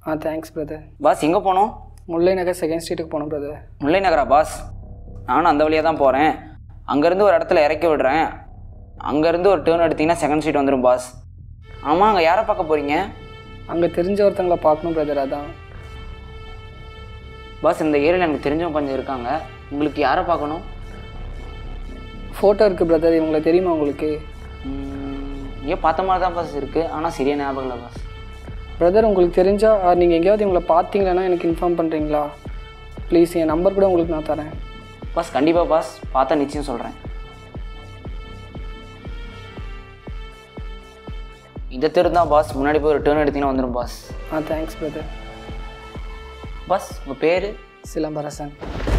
ஆ thanks brother pass எங்கே போகணும் முல்லை நகர் second ஸ்ட்ரீட்டுக்கு போகணும் பிரதர் முல்லை நகரா பாஸ் நானும் அந்த வழியாக தான் போகிறேன் அங்கேருந்து ஒரு இடத்துல இறக்கி விடுறேன் அங்கேருந்து ஒரு டேர்ன் எடுத்தீங்கன்னா செகண்ட் சீட் வந்துடும் பாஸ் ஆமாம் அங்கே யாரை பார்க்க போகிறீங்க அங்கே தெரிஞ்ச ஒருத்தங்கள பார்க்கணும் பிரதர் அதான் பாஸ் இந்த ஏரியாவில் எனக்கு தெரிஞ்சவங்க கொஞ்சம் இருக்காங்க உங்களுக்கு யாரை பார்க்கணும் ஃபோட்டோ இருக்குது பிரதர் இவங்களை தெரியுமா உங்களுக்கு ம், ஏன் பார்த்த மாதிரி தான் பாஸ் இருக்குது ஆனால் சரியா ஞாபகம் இல்லை பாஸ் பிரதர் உங்களுக்கு தெரிஞ்சா நீங்கள் எங்கேயாவது இவங்களை பார்த்தீங்கன்னா எனக்கு இன்ஃபார்ம் பண்ணுறீங்களா ப்ளீஸ் என் நம்பர் கூட உங்களுக்கு நான் தரேன் பாஸ் கண்டிப்பாக பாஸ் பார்த்தா நிச்சயம் சொல்கிறேன் இந்த தெரு தான் பாஸ் முன்னாடி போய் ஒரு டேர்ன் எடுத்தீங்கன்னா வந்துடும் பாஸ் ஆ தேங்க்ஸ் பிரதர் பாஸ் உங்கள் பேர் சிலம்பரசன்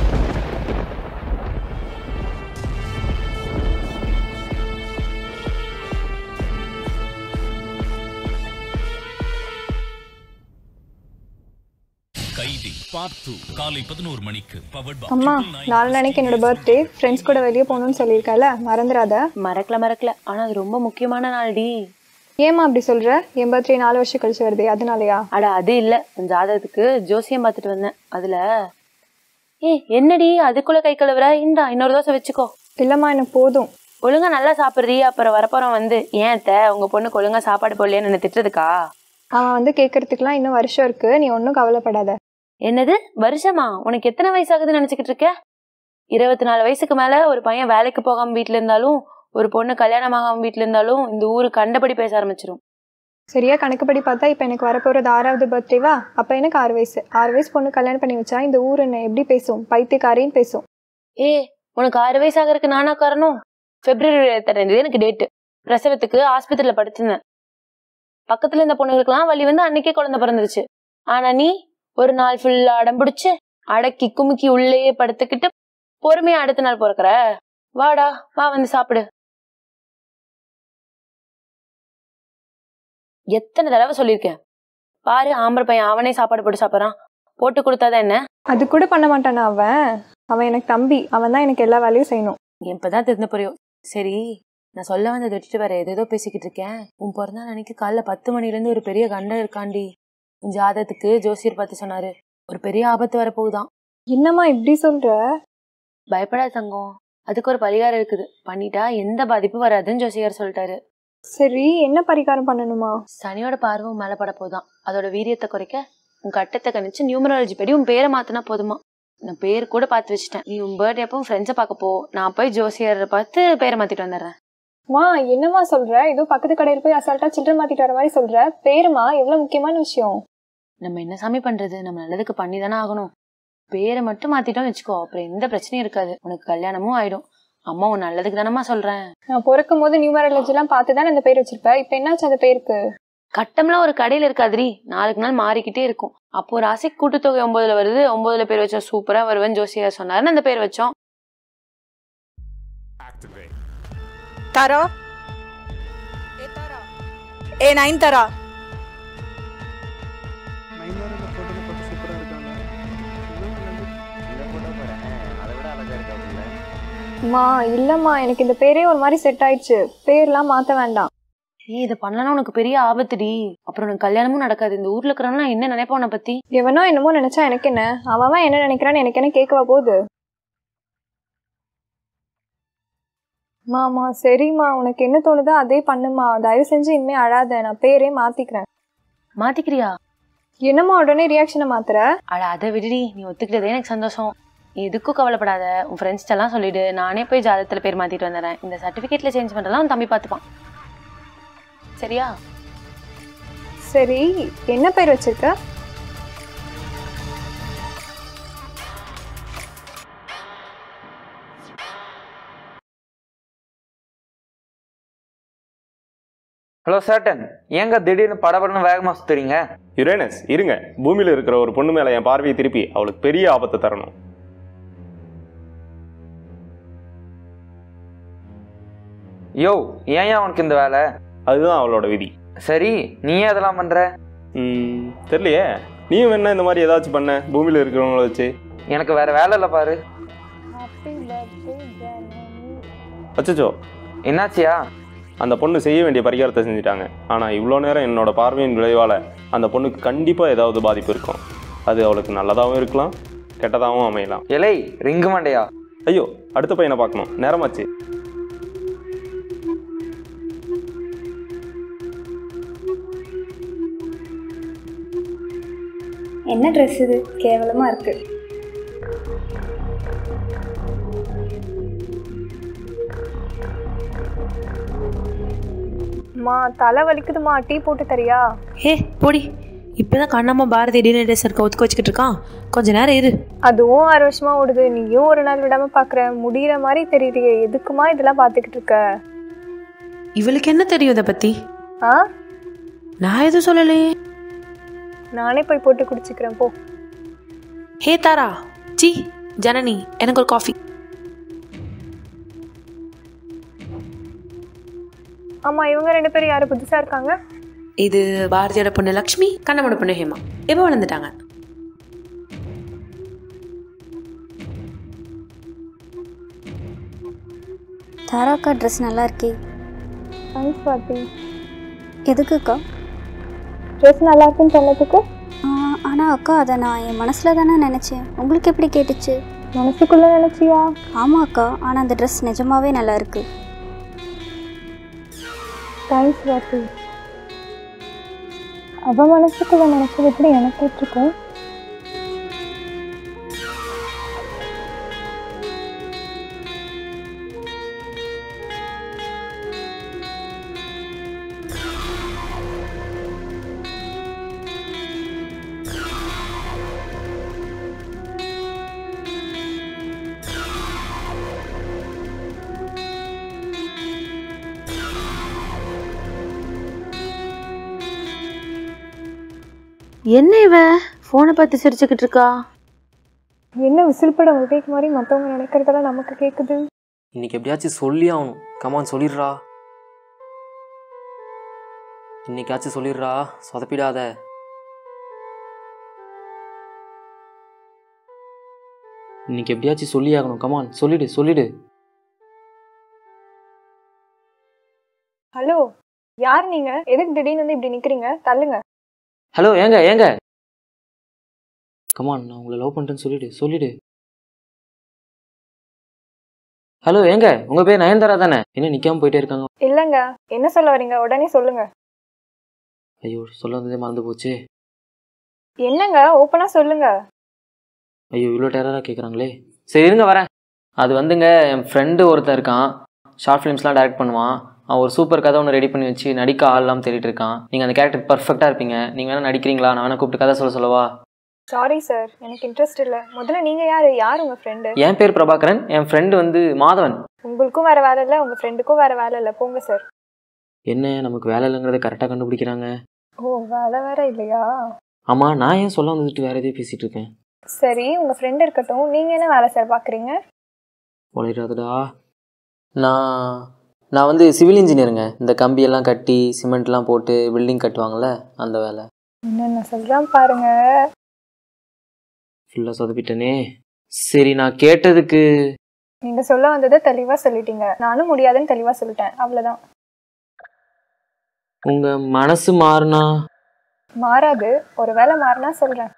கைதி பார்ட் டூ காலை பதினோரு மணிக்கு பவர்ட் அம்மா நாலு நாளைக்கு என்னோட பர்த்டே ஃப்ரெண்ட்ஸ் கூட வெளியே போகணும்னு சொல்லியிருக்கல மறந்துடாத மறக்கல மறக்கல ஆனா அது ரொம்ப முக்கியமான நாள்டி ஏம்மா அப்படி சொல்ற என் பர்த்டே நாலு வருஷம் கழிச்சு வருதே அதனாலயா அட அது இல்ல உன் ஜாதகத்துக்கு ஜோசியம் பார்த்துட்டு வந்தேன் அதுல ஏய் என்னடி அதுக்குள்ள கை கழுவுற இந்தா இன்னொரு தோசை வச்சுக்கோ இல்லம்மா எனக்கு போதும் ஒழுங்கா நல்லா சாப்பிடுறீ அப்புறம் வரப்போறோம் வந்து ஏன் அத்தை உங்க பொண்ணுக்கு ஒழுங்கா சாப்பாடு போடலையேன்னு என்ன திட்டுறதுக்கா அவன் வந்து கேட்கறதுக்குலாம் இன்னும் வருஷம் இருக்கு நீ ஒன்றும் கவலைப்படாத என்னது வருஷமா உனக்கு எத்தனை வயசாகுதுன்னு நினைச்சுக்கிட்டு இருக்க இருபத்தி நாலு வயசுக்கு மேல ஒரு பையன் வேலைக்கு போகாம வீட்ல இருந்தாலும் ஒரு பொண்ணு கல்யாணம் ஆகாம வீட்ல இருந்தாலும் இந்த ஊரு கண்டபடி பேச ஆரம்பிச்சிரும் சரியா கணக்குப்படி பார்த்தா இப்போ எனக்கு வரப்போறது ஆறாவது பர்த்டேவா அப்போ எனக்கு ஆறு வயசு ஆறு வயசு பொண்ணு கல்யாணம் பண்ணி வச்சா இந்த ஊர் என்ன எப்படி பேசும் பைத்தியக்காரின்னு பேசும் ஏ உனக்கு ஆறு வயசு ஆகிறதுக்கு நானா காரணம் பிப்ரவரி இருபத்தெட்டாம் தேதி எனக்கு டேட்டு பிரசவத்துக்கு ஆஸ்பத்திரியில படுத்திருந்தேன் பக்கத்துல இருந்த பொண்ணுங்களுக்குலாம் வலி வந்து அன்னைக்கே குழந்தை பிறந்துருச்சு ஆனா நீ ஒரு நாள் ஃபுல்லா அடம் பிடிச்சு அடக்கி குமுக்கி உள்ளேயே படுத்துக்கிட்டு பொறுமையா அடுத்த நாள் பிறக்கிற வாடா வா வந்து சாப்பிடு எத்தனை தடவை சொல்லியிருக்கேன் பாரு ஆம்பளை பையன் அவனே சாப்பாடு போட்டு சாப்பிட்றான் போட்டு கொடுத்தாதான் என்ன அது கூட பண்ண மாட்டானா அவன் அவன் எனக்கு தம்பி அவன் தான் எனக்கு எல்லா வேலையும் செய்யணும் இப்பதான் தெரிஞ்ச புரியும் சரி நான் சொல்ல வந்ததை விட்டுட்டு வேற ஏதேதோ பேசிக்கிட்டு இருக்கேன் உன் பிறந்தா அன்னைக்கு காலைல பத்து மணில இருந்து ஒரு பெரிய கண்டம் இருக்காண்டி உன் ஜாதகத்துக்கு ஜோசியர் பார்த்து சொன்னாரு ஒரு பெரிய ஆபத்து வரப்போகுதான் என்னம்மா இப்படி சொல்ற பயப்படாத தங்கம் அதுக்கு ஒரு பரிகாரம் இருக்குது பண்ணிட்டா எந்த பாதிப்பும் வராதுன்னு ஜோசியர் சொல்லிட்டாரு சரி என்ன பரிகாரம் பண்ணணுமா சனியோட பார்வை உன் மேல பட போதான் அதோட வீரியத்தை குறைக்க உன் கட்டத்தை கணிச்சு நியூமராலஜி படி உன் பேரை மாத்தினா போதுமா நான் பேர் கூட பார்த்து வச்சுட்டேன் நீ உன் பர்த்டே அப்போ ஃப்ரெண்ட்ஸை பார்க்க போ நான் போய் ஜோசியரை பார்த்து பேரை மாத்திட்டு வந்துடுறேன் மா என்னம்மா சொல்ற ஏதோ பக்கத்து கடையில் போய் அசால்ட்டா சில்லறை மாத்திட்டு வர மாதிரி சொல்ற பேருமா எவ்வளவு முக்கியமான விஷயம் நம்ம என்ன சாமி பண்றது நம்ம நல்லதுக்கு பண்ணி தானே ஆகணும் பேரை மட்டும் மாத்திட்டோம் வச்சுக்கோ அப்புறம் எந்த பிரச்சனையும் இருக்காது உனக்கு கல்யாணமும் ஆயிடும் அம்மா உன் நல்லதுக்கு தானம்மா சொல்றேன் நான் பிறக்கும் போது நியூமராலஜி எல்லாம் பார்த்து தான் அந்த பேர் வச்சிருப்பேன் இப்போ என்னாச்சு அந்த பேருக்கு கட்டம்லாம் ஒரு கடையில இருக்காதுரி நாளுக்கு நாள் மாறிக்கிட்டே இருக்கும் அப்போ ஒரு ஆசை கூட்டுத்தொகை ஒன்பதுல வருது ஒன்பதுல பேர் வச்சா சூப்பரா வருவேன் ஜோசியா சொன்னாருன்னு அந்த பேர் வச்சோம் तारा ए नाइन तारा அம்மா இல்லம்மா எனக்கு இந்த பேரே ஒரு மாதிரி செட் ஆயிடுச்சு பேர்லாம் மாத்த வேண்டாம் ஏய் இதை பண்ணலன்னா உனக்கு பெரிய ஆபத்துடி அப்புறம் உனக்கு கல்யாணமும் நடக்காது இந்த ஊர்ல இருக்கிறவங்க என்ன நினைப்பா உன்னை பத்தி எவனோ என்னமோ நினைச்சா எனக்கு என்ன அவன் அவன் என்ன நினைக்கிறான்னு எனக்கு என்ன கேட்கவா போகுது மாமா சரிம்மா உனக்கு என்ன தோணுதோ அதே பண்ணுமா தயவு செஞ்சு இனிமே அழாத நான் பேரே மாத்திக்கிறேன் மாத்திக்கிறியா என்னம்மா உடனே ரியாக்ஷனை மாத்துற அட அதை விடுடி நீ ஒத்துக்கிட்டதே எனக்கு சந்தோஷம் நீ எதுக்கும் கவலைப்படாத உன் ஃப்ரெண்ட்ஸ் எல்லாம் சொல்லிடு நானே போய் ஜாதகத்துல பேர் மாத்திட்டு வந்துடுறேன் இந்த சர்டிபிகேட்ல சேஞ்ச் பண்றதெல்லாம் உன் தம்பி பார்த்துப்பான் சரியா சரி என்ன பேர் வச்சிருக்க ஹலோ சேட்டன் ஏங்க திடீர்னு படபடன்னு வேகமாக சுத்துறீங்க யுரேனஸ் இருங்க பூமியில இருக்கிற ஒரு பொண்ணு மேல என் பார்வையை திருப்பி அவளுக்கு பெரிய ஆபத்தை தரணும் யோ ஏன் ஏன் உனக்கு இந்த வேலை அதுதான் அவளோட விதி சரி நீ ஏன் அதெல்லாம் பண்ற ம், தெரியலையே நீயும் என்ன இந்த மாதிரி ஏதாச்சும் பண்ண பூமியில இருக்கிறவங்கள வச்சு எனக்கு வேற வேலை இல்லை பாரு அச்சச்சோ என்னாச்சியா அந்த பொண்ணு செய்ய வேண்டிய பரிகாரத்தை செஞ்சுட்டாங்க ஆனா இவ்வளோ நேரம் என்னோட பார்வையின் விளைவால அந்த பொண்ணுக்கு கண்டிப்பாக ஏதாவது பாதிப்பு இருக்கும் அது அவளுக்கு நல்லதாகவும் இருக்கலாம் கெட்டதாகவும் அமையலாம் இலை ரிங்கு மண்டையா ஐயோ அடுத்த பையனை பார்க்கணும் நேரமாச்சு என்ன ட்ரெஸ் இது கேவலமாக இருக்கு அம்மா தலை வலிக்குதுமா டீ போட்டு தரியா ஹே போடி இப்பதான் கண்ணம்மா பாரதி டின்னர் ட்ரெஸ் இருக்க ஒத்துக்க வச்சுக்கிட்டு இருக்கான் கொஞ்ச நேரம் இரு அதுவும் ஆறு வருஷமா ஓடுது நீயும் ஒரு நாள் விடாம பாக்குற முடியிற மாதிரி தெரியுது எதுக்குமா இதெல்லாம் பாத்துக்கிட்டு இருக்க இவளுக்கு என்ன தெரியும் இதை பத்தி ஆ நான் எதுவும் சொல்லலையே நானே போய் போட்டு குடிச்சுக்கிறேன் போ ஹே தாரா சி ஜனனி எனக்கு ஒரு காஃபி ஆமா இவங்க ரெண்டு பேரும் யாரு புதுசா இருக்காங்க இது பாரதியோட பொண்ணு லக்ஷ்மி கண்ணமோட பொண்ணு ஹேமா எப்போ வளர்ந்துட்டாங்க தாராக்கா ட்ரெஸ் நல்லா இருக்கே தேங்க்ஸ் பாட்டி எதுக்குக்கா ட்ரெஸ் நல்லா இருக்குன்னு சொன்னதுக்கு ஆனால் அக்கா அதை நான் என் மனசில் தானே நினச்சேன் உங்களுக்கு எப்படி கேட்டுச்சு மனசுக்குள்ள நினைச்சியா ஆமாம் அக்கா ஆனால் அந்த ட்ரெஸ் நிஜமாவே நல்லா இருக்கு தேங்க்ஸ் பாட்டி அவ மனசுக்குள்ள நினைச்சது எப்படி எனக்கு கேட்டிருக்கோம் என்ன இவ போனை பார்த்து சிரிச்சுக்கிட்டு இருக்கா என்ன விசில் படம் விவேக் மாதிரி மற்றவங்க நினைக்கிறதெல்லாம் நமக்கு கேட்குது இன்னைக்கு எப்படியாச்சும் சொல்லி ஆகணும் கமான் சொல்லிடுறா இன்னைக்காச்சும் சொல்லிடுறா சொதப்பிடாத இன்னைக்கு எப்படியாச்சும் சொல்லி ஆகணும் கமான் சொல்லிடு சொல்லிடு ஹலோ யார் நீங்க எதுக்கு திடீர்னு வந்து இப்படி நிக்கிறீங்க தள்ளுங்க ஹலோ ஏங்க ஏங்க கமான் நான் உங்களை லவ் பண்ணுறேன்னு சொல்லிடு சொல்லிடு ஹலோ ஏங்க உங்கள் பேர் நயன்தாரா தானே என்ன நிற்காம போயிட்டே இருக்காங்க இல்லைங்க என்ன சொல்ல வரீங்க உடனே சொல்லுங்க ஐயோ சொல்ல வந்ததே மறந்து போச்சு என்னங்க ஓப்பனா சொல்லுங்க ஐயோ இவ்வளோ டெரராக கேட்குறாங்களே சரி இருங்க வரேன் அது வந்துங்க என் ஃப்ரெண்டு ஒருத்தன் இருக்கான் ஷார்ட் ஃபிலிம்ஸ்லாம் டைரக்ட் பண்ணுவான் அவன் ஒரு சூப்பர் கதை ஒன்று ரெடி பண்ணி வச்சு நடிக்க ஆள்லாம் தேடிட்டு இருக்கான் நீங்கள் அந்த கேரக்டர் பர்ஃபெக்டாக இருப்பீங்க நீங்கள் வேணால் நடிக்கிறீங்களா நான் வேணா கூப்பிட்டு கதை சொல்ல சொல்லவா சாரி சார் எனக்கு இன்ட்ரெஸ்ட் இல்லை முதல்ல நீங்க யாரு யார் உங்க ஃப்ரெண்டு என் பேர் பிரபாகரன் என் ஃப்ரெண்டு வந்து மாதவன் உங்களுக்கும் வேற வேலை இல்லை உங்க ஃப்ரெண்டுக்கும் வேற வேலை இல்லை போங்க சார் என்ன நமக்கு வேலை இல்லைங்கிறத கரெக்டாக கண்டுபிடிக்கிறாங்க ஓ வேலை வேற இல்லையா ஆமாம் நான் ஏன் சொல்ல வந்துட்டு வேற எதையும் பேசிகிட்டு இருக்கேன் சரி உங்க ஃப்ரெண்ட் இருக்கட்டும் நீங்க என்ன வேலை சார் பாக்குறீங்க உழையிறாதுடா நான் நான் வந்து சிவில் இன்ஜினியருங்க இந்த கம்பியெல்லாம் கட்டி சிமெண்ட்லாம் போட்டு பில்டிங் கட்டுவாங்கள்ல அந்த வேலை என்னென்ன சொல்றான் பாருங்க ஃபுல்லாக சொதப்பிட்டனே சரி நான் கேட்டதுக்கு நீங்க சொல்ல வந்ததை தெளிவா சொல்லிட்டீங்க நானும் முடியாதுன்னு தெளிவா சொல்லிட்டேன் அவ்வளவுதான் உங்கள் மனசு மாறினா மாறாது ஒரு வேலை மாறினா சொல்றேன்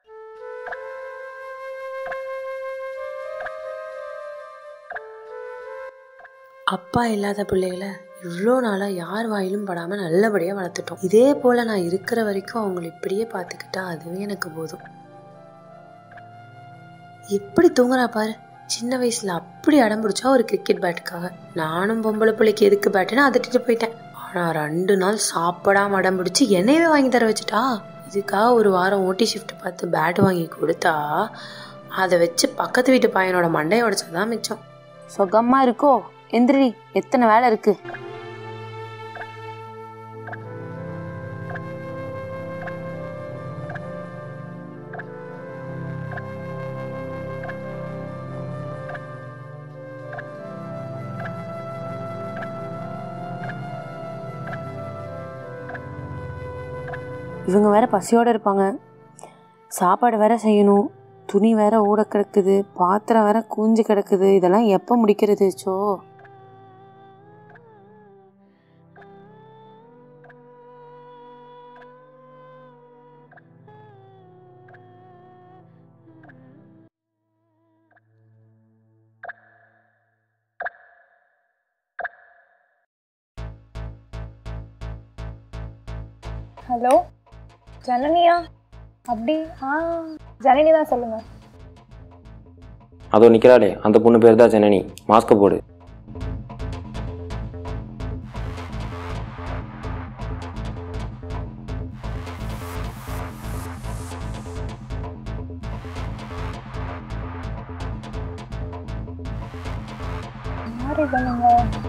அப்பா இல்லாத பிள்ளைகளை இவ்வளோ நாளாக யார் வாயிலும் படாமல் நல்லபடியாக வளர்த்துட்டோம் இதே போல் நான் இருக்கிற வரைக்கும் அவங்கள இப்படியே பார்த்துக்கிட்டா அதுவே எனக்கு போதும் எப்படி தூங்குறா பாரு சின்ன வயசுல அப்படி அடம் பிடிச்சா ஒரு கிரிக்கெட் பேட்டுக்காக நானும் பொம்பளை பிள்ளைக்கு எதுக்கு பேட்டுன்னு அதட்டிட்டு போயிட்டேன் ஆனால் ரெண்டு நாள் சாப்பிடாம அடம் பிடிச்சி என்னையவே வாங்கி தர வச்சுட்டா இதுக்காக ஒரு வாரம் ஓட்டி ஷிஃப்ட் பார்த்து பேட் வாங்கி கொடுத்தா அதை வச்சு பக்கத்து வீட்டு பையனோட மண்டையை உடைச்சதான் மிச்சம் சுகமா இருக்கோ எந்திரி எத்தனை வேலை இருக்கு இவங்க வேற பசியோட இருப்பாங்க சாப்பாடு வேற செய்யணும் துணி வேற ஓட கிடக்குது பாத்திரம் வேற கூஞ்சு கிடக்குது இதெல்லாம் எப்போ முடிக்கிறது சோ ஹலோ ஜனனியா அப்படி ஆ ஜனனி தான் சொல்லுங்க அதோ நிற்கிறாளே அந்த பொண்ணு பேர் தான் ஜனனி மாஸ்க் போடு யாரு பண்ணுங்க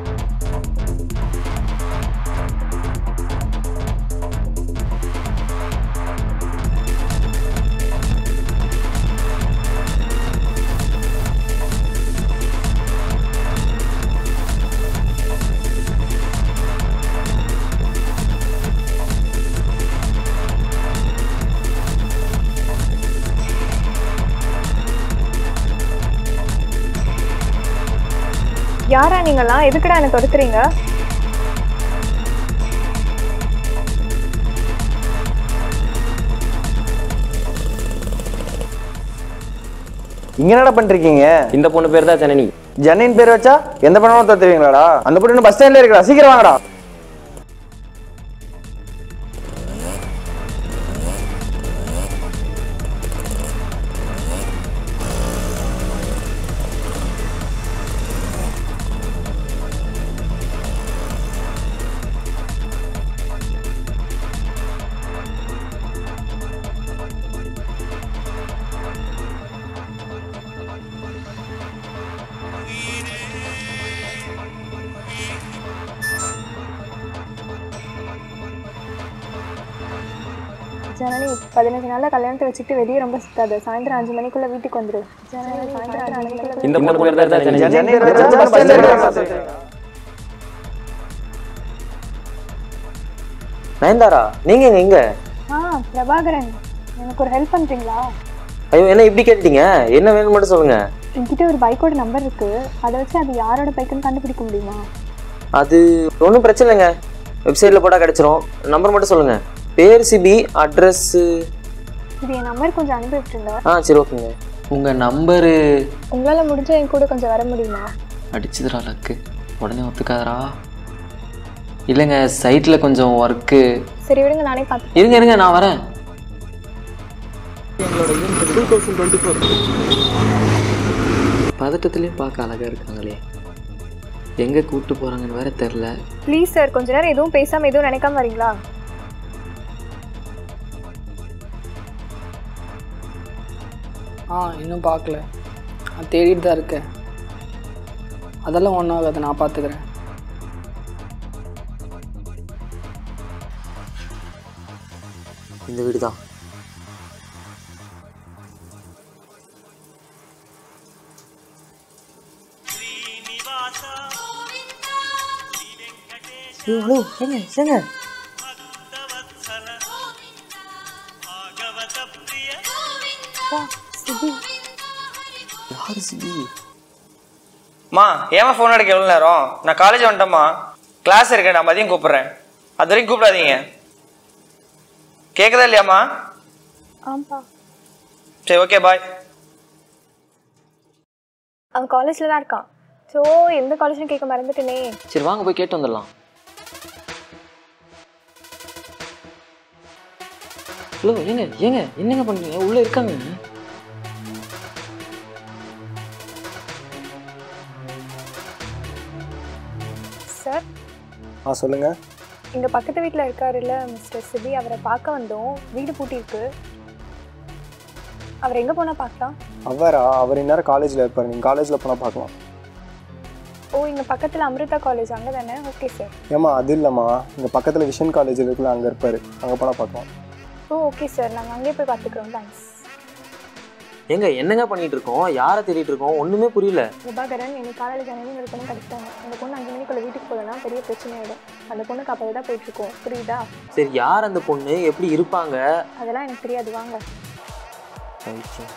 யாரா நீங்களாம் எதுக்குடா எனக்கு ஒருத்துறீங்க இங்க என்னடா பண்ணிருக்கீங்க இந்த பொண்ணு பேர் தான் ஜனனி ஜன்னின் பேர் வச்சா எந்த பண்ணாலும் தத்துவீங்களாடா அந்த பொண்ணு இன்னும் பஸ் ஸ்டாண்ட்ல இருக்கா சீக்கிரம் வாங்கடா ஜனனி பதினஞ்சு நாள்ல கல்யாணத்தை வச்சுட்டு வெளியே ரொம்ப சுத்தாது சாயந்தரம் அஞ்சு மணிக்குள்ள வீட்டுக்கு வந்துரு ஜனனி சாயந்தரம் அஞ்சு மணிக்குள்ள இந்த பொண்ணு பேர் தான் ஜனனி ஜன்னின் பேர் வச்சா bus stand ல இருக்கா? நயன்தாரா நீங்க எங்க எங்க ஆ பிரபாகரன் எனக்கு ஒரு ஹெல்ப் பண்றீங்களா ஐயோ என்ன இப்படி கேட்டீங்க என்ன வேணும் மட்டும் சொல்லுங்க என்கிட்ட ஒரு பைக்கோட நம்பர் இருக்கு அதை வச்சு அது யாரோட பைக்குன்னு கண்டுபிடிக்க முடியுமா அது ஒன்றும் பிரச்சனை இல்லைங்க வெப்சைட்டில் போட்டால் கிடச்சிரும் நம்பர் மட்டும் சொல்லுங்க பேர் சிபி அட்ரஸ் இது என் நம்பர் கொஞ்சம் அனுப்பி விட்டுருங்க ஆ சரி ஓகேங்க உங்கள் நம்பரு உங்களால முடிஞ்சா என் கூட கொஞ்சம் வர முடியுமா அடிச்சதுடா லக்கு உடனே ஒத்துக்காதரா இல்லைங்க சைட்டில் கொஞ்சம் ஒர்க்கு சரி விடுங்க நானே பார்த்து இருங்க இருங்க நான் வரேன் பதட்டத்துலேயும் பார்க்க அழகாக இருக்காங்களே எங்கே கூப்பிட்டு போகிறாங்கன்னு வேற தெரில ப்ளீஸ் சார் கொஞ்ச நேரம் எதுவும் பேசாம எதுவும் நினைக்காம வரீங்களா ஆ இன்னும் பார்க்கல நான் தேடிட்டு தான் இருக்கேன் அதெல்லாம் ஒன்றும் ஆகாது நான் பார்த்துக்கிறேன் இந்த வீடு தான் ஹலோ ஏங்க ஏங்க யாரு சிபி மா ஏமா ஃபோன் அடிக்க எவ்வளோ நேரம் நான் காலேஜ் வந்துட்டேம்மா கிளாஸ் இருக்கேன் நான் மதியம் கூப்பிட்றேன் அது வரைக்கும் கூப்பிடாதீங்க கேட்குதா இல்லையாம்மா ஆம்பா சரி ஓகே பாய் அவன் காலேஜில் தான் இருக்கான் ஸோ எந்த காலேஜ்னு கேட்க மறந்துட்டேனே சரி வாங்க போய் கேட்டு வந்துடலாம் ஹலோ ஏங்க ஏங்க என்னங்க பண்றீங்க உள்ள இருக்காங்க சார் ஆ சொல்லுங்க இங்கே பக்கத்து வீட்டில் இருக்காருல்ல மிஸ்டர் சிபி அவரை பார்க்க வந்தோம் வீடு பூட்டியிருக்கு அவர் எங்கே போனால் பார்க்கலாம் அவரா அவர் இந்நேரம் காலேஜில் இருப்பார் நீங்கள் காலேஜில் போனால் பார்க்கலாம் ஓ இங்கே பக்கத்தில் அமிர்தா காலேஜ் அங்கே தானே ஓகே சார் ஏம்மா அது இல்லைம்மா இங்கே பக்கத்தில் விஷன் காலேஜ் இருக்குல்ல அங்கே இருப்பார் அங்கே போனால் பார்க்கலாம் ஓ ஓகே சார் நாங்கள் அங்கேயே போய் பார்த்துக்குறோம் தேங்க்ஸ் ஏங்க என்னங்க பண்ணிட்டு இருக்கோம் யாரை தேடிட்டு இருக்கோம் ஒண்ணுமே புரியல பிரபாகரன் இன்னைக்கு காலையில் ஜனவரி ஒரு பொண்ணு கிடைச்சிட்டாங்க அந்த பொண்ணு அஞ்சு மணிக்குள்ள வீட்டுக்கு போகலன்னா பெரிய பிரச்சனை ஆகிடும் அந்த பொண்ணுக்கு அப்போ தான் போயிட்டுருக்கோம் புரியுதா சரி யார் அந்த பொண்ணு எப்படி இருப்பாங்க அதெல்லாம் எனக்கு தெரியாது வாங்க பைத்தியம்.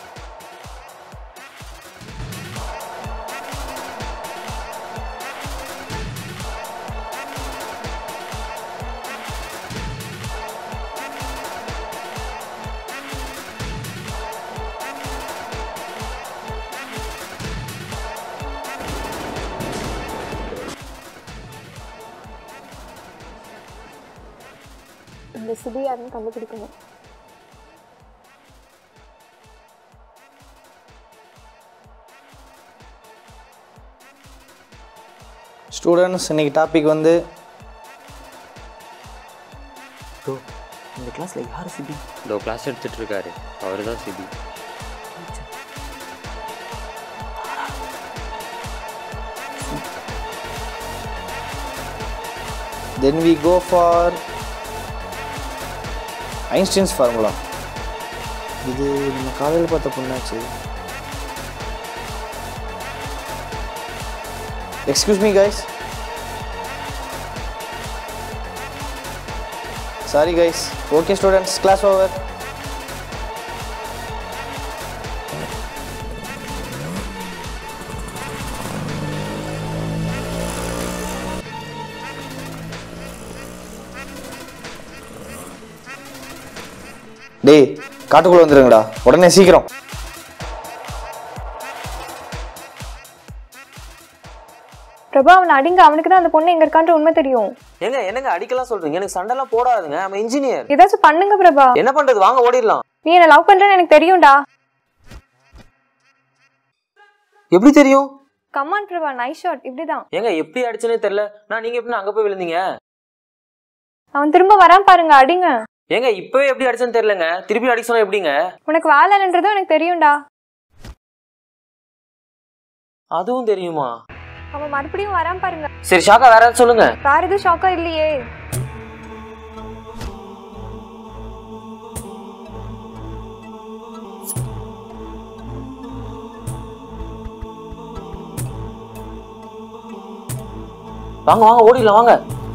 இந்த சிபி யாருன்னு கண்டுபிடிக்கணும் ஸ்டூடெண்ட்ஸ் இன்னைக்கு டாபிக் வந்து ப்ரோ இந்த கிளாஸில் யார் சிபி இதோ கிளாஸ் எடுத்துட்டு இருக்காரு அவர் தான் சிபி then we go for Einstein's formula இது நம்ம காலையில் பார்த்த பொண்ணாச்சு excuse me guys sorry guys okay students class over டேய் காட்டுக்குள்ள வந்துருங்கடா உடனே சீக்கிரம் பிரபா அவனை அடிங்க அவனுக்கு தான் அந்த பொண்ணு எங்க இருக்கான்ற உண்மை தெரியும் ஏங்க என்னங்க அடிக்கலாம் சொல்றீங்க எனக்கு சண்டைலாம் போடாதுங்க நம்ம இன்ஜினியர் ஏதாச்சும் பண்ணுங்க பிரபா என்ன பண்றது வாங்க ஓடிடலாம் நீ என்ன லவ் பண்றேன்னு எனக்கு தெரியும்டா எப்படி தெரியும் கமான் பிரபா நைஸ் ஷாட் இப்படிதான் ஏங்க எப்படி அடிச்சனே தெரியல நான் நீங்க எப்படி அங்க போய் விழுந்தீங்க அவன் திரும்ப வரான் பாருங்க அடிங்க ஏங்க இப்பவே எப்படி அடிச்சேன்னு தெரியலங்க திருப்பி அடிக்க சொன்னா எப்படிங்க உனக்கு வேலை இல்லைன்றதும் எனக்கு தெரியும்டா அதுவும் தெரியுமா அவன் மறுபடியும் வரான் பாருங்க சரி ஷாக்கா வேற ஏதாவது சொல்லுங்க வேற எதுவும் ஷாக்கா இல்லையே வாங்க வாங்க ஓடிடலாம் வாங்க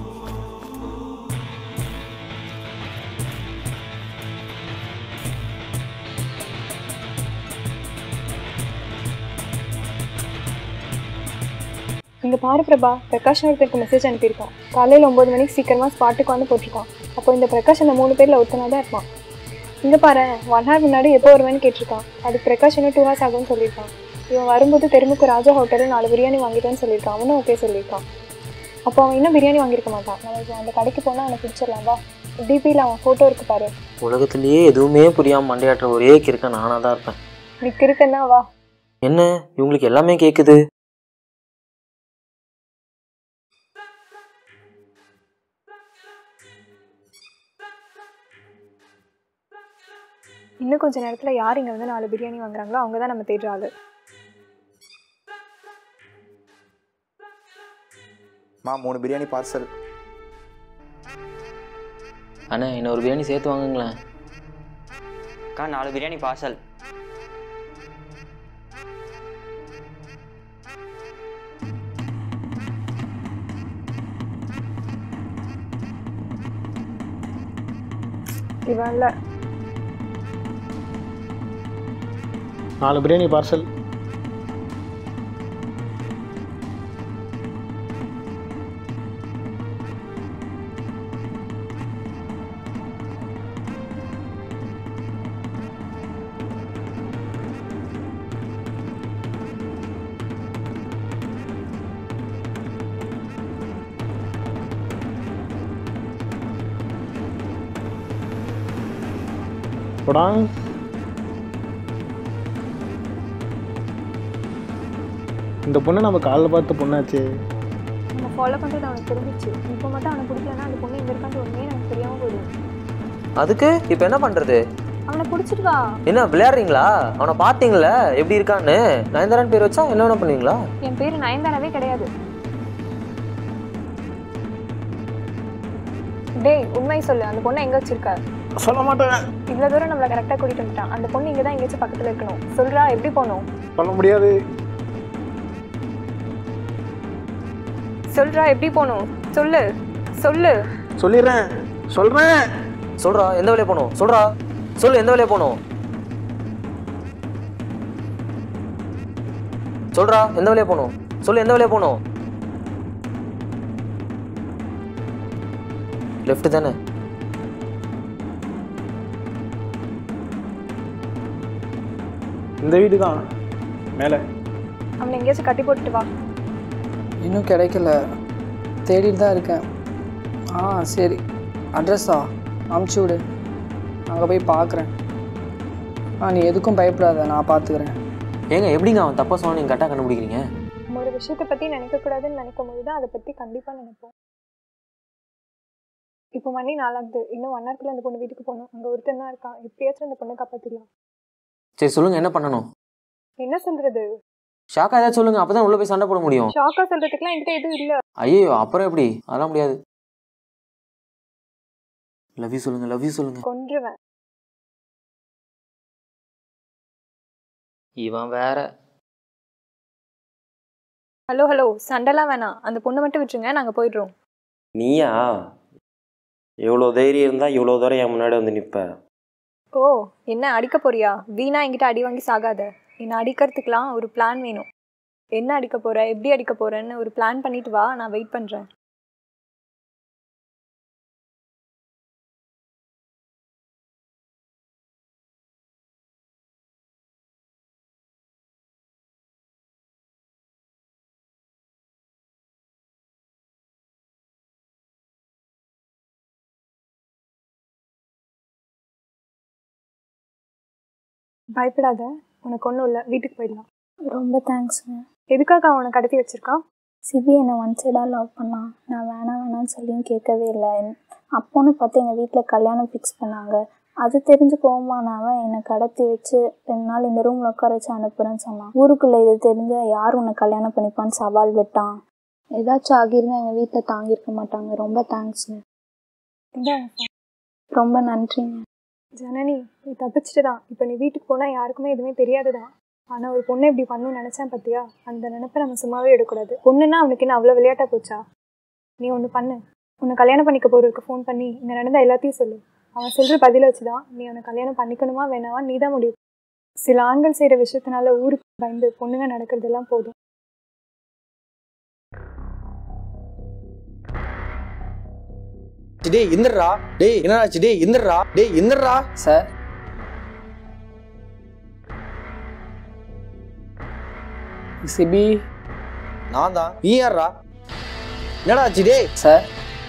இங்க பாரு பிரபா பிரகாஷ் ஒருத்தருக்கு மெசேஜ் அனுப்பியிருக்கான் காலையில் ஒன்பது மணிக்கு சீக்கிரமா ஸ்பாட்டுக்கு வந்து போட்டிருக்கான் அப்போ இந்த பிரகாஷ் அந்த மூணு பேர்ல ஒருத்தனா தான் இருப்பான் இங்க பாரு ஒன் ஹவர் முன்னாடி எப்போ வருவேன்னு கேட்டிருக்கான் அதுக்கு பிரகாஷ் இன்னும் டூ ஹவர்ஸ் ஆகும்னு சொல்லியிருக்கான் இவன் வரும்போது தெருமுக்கு ராஜா ஹோட்டலில் நாலு பிரியாணி வாங்கிட்டேன்னு சொல்லியிருக்கான் அவனும் ஓகே சொல்லியிருக்கான் அப்போ அவன் இன்னும் பிரியாணி வாங்கியிருக்க மாட்டான் நம்ம இப்போ அந்த கடைக்கு போனால் அவனை பிடிச்சிடலாம் வா டிபியில் அவன் ஃபோட்டோ இருக்கு பாரு உலகத்திலேயே எதுவுமே புரியாம மண்டையாட்டுற ஒரே கிறுக்க நானா தான் இருப்பேன் நீ இருக்குன்னா வா என்ன இவங்களுக்கு எல்லாமே கேக்குது இன்னும் கொஞ்ச நேரத்தில் யார் இங்கே வந்து நாலு பிரியாணி வாங்குறாங்களோ அவங்க தான் நம்ம தேடுற ஆளு மா மூணு பிரியாணி பார்சல் அண்ணா இன்னொரு பிரியாணி சேர்த்து வாங்குங்களேன் அக்கா நாலு பிரியாணி பார்சல் இவன் இல்லை நாலு பிரியாணி பார்சல் போடா இந்த பொண்ணு நம்ம காலைல பார்த்த பொண்ணாச்சே நம்ம ஃபாலோ பண்ணுறது அவனுக்கு தெரிஞ்சிச்சு இப்போ மட்டும் அவனை பிடிக்கலன்னா அந்த பொண்ணு எங்கே இருக்கான்னு உண்மையே நமக்கு தெரியாமல் போயிடும் அதுக்கு இப்போ என்ன பண்றது அவனை பிடிச்சிட்டு வா என்ன விளையாடுறீங்களா அவனை பார்த்தீங்களா எப்படி இருக்கான்னு நயன்தாரான் பேர் வச்சா என்ன வேணா பண்ணுவீங்களா என் பேர் நயன்தாராவே கிடையாது டேய் உண்மை சொல்லு அந்த பொண்ணை எங்கே வச்சிருக்க சொல்ல மாட்டேன் இவ்வளோ தூரம் நம்மளை கரெக்டாக கூட்டிட்டு வந்துட்டான் அந்த பொண்ணு இங்கே தான் எங்கேயாச்சும் பக்கத்தில் இருக்கணும் சொல்றா எப்படி போகணும் சொல்ல முடியாது சொல்றா எப்படி போகணும் சொல்லு சொல்லு சொல்லிடுறேன் சொல்றேன் சொல்றா எந்த வழியா போகணும் சொல்றா சொல்லு எந்த வழியா போகணும் சொல்றா எந்த வழியா போகணும் சொல்லு எந்த வழியா போகணும் லெஃப்ட் தானே இந்த வீடு தான் மேலே அவனை எங்கேயாச்சும் கட்டி போட்டுட்டு வா இன்னும் கிடைக்கல தேடிட்டு தான் இருக்கேன் ஆ சரி அட்ரஸா அமுச்சு விடு அங்கே போய் பார்க்குறேன் ஆ நீ எதுக்கும் பயப்படாத நான் பார்த்துக்கிறேன் ஏங்க எப்படிங்க அவன் தப்பாக சொன்னா நீங்கள் கரெக்டாக கண்டுபிடிக்கிறீங்க நம்ம ஒரு விஷயத்தை பற்றி நினைக்கக்கூடாதுன்னு நினைக்கும் போது தான் அதை பற்றி கண்டிப்பாக நினைப்போம் இப்போ மணி நாலாகுது இன்னும் ஒன் ஹவர்க்குள்ள அந்த பொண்ணு வீட்டுக்கு போகணும் அங்கே ஒருத்தன் தான் இருக்கான் எப்படியாச்சும் அந்த பொண்ணை காப்பாற்றிடலாம் சரி சொல்லுங்கள் என்ன பண்ணணும் என்ன சொல்றது ஷாக்கா ஏதாச்சும் சொல்லுங்கள் அப்போ தான் உள்ளே போய் சண்டை போட முடியும் ஷாக்கா சொல்றதுக்குலாம் என்கிட்ட எதுவும் இல்லை ஐயோ அப்புறம் எப்படி அதெல்லாம் முடியாது லவ் யூ சொல்லுங்கள் லவ் யூ சொல்லுங்கள் கொன்றுவேன் இவன் வேற ஹலோ ஹலோ சண்டைலாம் வேணாம் அந்த பொண்ணை மட்டும் விட்டுருங்க நாங்கள் போயிடுறோம் நீயா எவ்வளோ தைரியம் இருந்தால் இவ்வளோ தூரம் என் முன்னாடி வந்து நிற்ப ஓ என்ன அடிக்க போறியா வீணா என்கிட்ட அடி வாங்கி சாகாத என்னை அடிக்கிறதுக்கெலாம் ஒரு பிளான் வேணும் என்ன அடிக்க போற எப்படி அடிக்க போறேன்னு ஒரு பிளான் பண்ணிட்டு வா நான் வெயிட் பண்ணுறேன் பயப்படாத உனக்கு ஒன்றும் இல்லை வீட்டுக்கு போயிடலாம் ரொம்ப தேங்க்ஸுங்க எதுக்காக அவனை கடத்தி வச்சிருக்கான் சிபி என்னை ஒன் சைடாக லவ் பண்ணான் நான் வேணாம் வேணாம்னு சொல்லியும் கேட்கவே இல்லை அப்போன்னு பார்த்து எங்கள் வீட்டில் கல்யாணம் ஃபிக்ஸ் பண்ணாங்க அது தெரிஞ்சு கோவமானவன் என்னை கடத்தி வச்சு ரெண்டு நாள் இந்த ரூமில் உட்கார வச்சு அனுப்புகிறேன்னு சொன்னான் ஊருக்குள்ளே இது தெரிஞ்ச யார் உன்னை கல்யாணம் பண்ணிப்பான்னு சவால் விட்டான் ஏதாச்சும் ஆகியிருந்தா எங்கள் வீட்டில் தாங்கியிருக்க மாட்டாங்க ரொம்ப தேங்க்ஸுங்க இந்தாங்க ரொம்ப நன்றிங்க ஜனனி நீ தப்பிச்சிட்டு தான் இப்போ நீ வீட்டுக்கு போனால் யாருக்குமே எதுவுமே தெரியாது தான் ஆனால் ஒரு பொண்ணை இப்படி பண்ணணும்னு நினச்சேன் பார்த்தியா அந்த நினைப்பை நம்ம சும்மாவே எடுக்கக்கூடாது பொண்ணுன்னா அவனுக்கு என்ன அவ்வளோ விளையாட்டா போச்சா நீ ஒன்று பண்ணு உன்னை கல்யாணம் பண்ணிக்க போறதுக்கு ஃபோன் பண்ணி இங்கே நடந்த எல்லாத்தையும் சொல்லு அவன் சொல்கிற பதிலை வச்சு தான் நீ அவனை கல்யாணம் பண்ணிக்கணுமா வேணாமா நீ தான் முடிவு சில ஆண்கள் செய்கிற விஷயத்தினால ஊருக்கு பயந்து பொண்ணுங்க நடக்கிறதெல்லாம் போதும் டேய் இந்திரா டேய் என்னடாச்சு டேய் இந்திரா டேய் இந்திரா சார் சிபி நான் தான் நீ யாரா என்னடா ஆச்சு டேய் சார்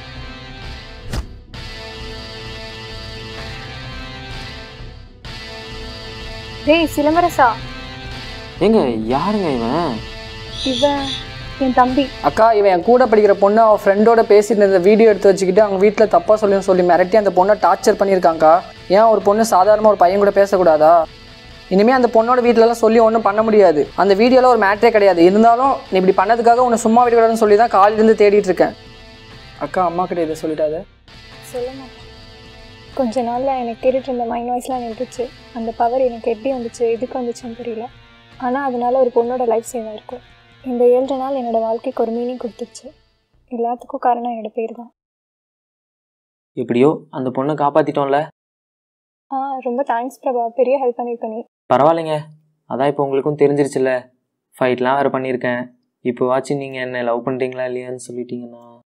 டேய் சிலம்பரசா ஏங்க யாருங்க இவன் இவன் என் தம்பி அக்கா இவன் என் கூட படிக்கிற பொண்ணு அவன் ஃப்ரெண்டோட பேசிட்டு இருந்த வீடியோ எடுத்து வச்சுக்கிட்டு அவங்க வீட்டில் தப்பாக சொல்லி சொல்லி மிரட்டி அந்த பொண்ணை டார்ச்சர் பண்ணியிருக்காங்க்கா ஏன் ஒரு பொண்ணு சாதாரணமாக ஒரு பையன் கூட பேசக்கூடாதா இனிமேல் அந்த பொண்ணோட வீட்டிலலாம் சொல்லி ஒன்றும் பண்ண முடியாது அந்த வீடியோவில் ஒரு மேட்டரே கிடையாது இருந்தாலும் நீ இப்படி பண்ணதுக்காக உன்னை சும்மா விடக்கூடாதுன்னு சொல்லி தான் காலையிலேருந்து தேடிட்டு இருக்கேன் அக்கா அம்மா கிட்ட இதை சொல்லிட்டாத சொல்ல மாட்டேன் கொஞ்ச நாளில் எனக்கு கேட்டுட்டு இருந்த மைண்ட் வாய்ஸ்லாம் நின்றுச்சு அந்த பவர் எனக்கு எப்படி வந்துச்சு எதுக்கு வந்துச்சுன்னு தெரியல ஆனால் அதனால ஒரு பொண்ணோட லைஃப் சேவ் ஆயிருக்கும் இந்த ஏழு நாள் என்னோட வாழ்க்கைக்கு ஒரு மீனிங் கொடுத்துச்சு எல்லாத்துக்கும் காரணம் என்னோட பேர் தான் எப்படியோ அந்த பொண்ணை காப்பாற்றிட்டோம்ல ஆ ரொம்ப தேங்க்ஸ் பிரபா பெரிய ஹெல்ப் பண்ணியிருக்க நீ பரவாயில்லைங்க அதான் இப்போ உங்களுக்கும் தெரிஞ்சிருச்சுல்ல ஃபைட்லாம் வேறு பண்ணியிருக்கேன் இப்போ வாட்சி நீங்கள் என்ன லவ் பண்ணுறீங்களா இல்லையான்னு சொல்லிட்டீங்கன்னா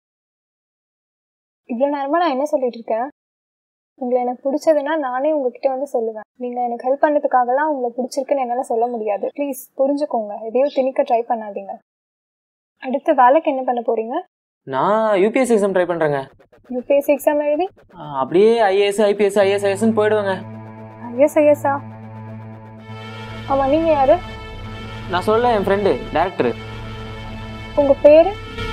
இவ்வளோ நேரமாக நான் என்ன சொல்லிட்டு இருக்கேன் உங்களை எனக்கு பிடிச்சதுன்னா நானே உங்ககிட்ட வந்து சொல்லுவேன் நீங்கள் எனக்கு ஹெல்ப் பண்ணதுக்காகலாம் உங்களை பிடிச்சிருக்குன்னு என்னால் சொல்ல முடியாது ப்ளீஸ் புரிஞ்சுக்கோங்க எதையும் திணிக்க ட்ரை பண்ணாதீங்க அடுத்து வேலைக்கு என்ன பண்ண போறீங்க நான் யூபிஎஸ்சி எக்ஸாம் ட்ரை பண்ணுறேங்க யூபிஎஸ்சி எக்ஸாம் எழுதி அப்படியே ஐஏஎஸ் ஐபிஎஸ் ஐஎஸ் ஐஎஸ்ன்னு போயிடுவேங்க ஐஎஸ் ஐஎஸ்ஸா ஆமாம் நீங்கள் யாரு நான் சொல்ல என் ஃப்ரெண்டு டேரக்டர் உங்கள் பேர்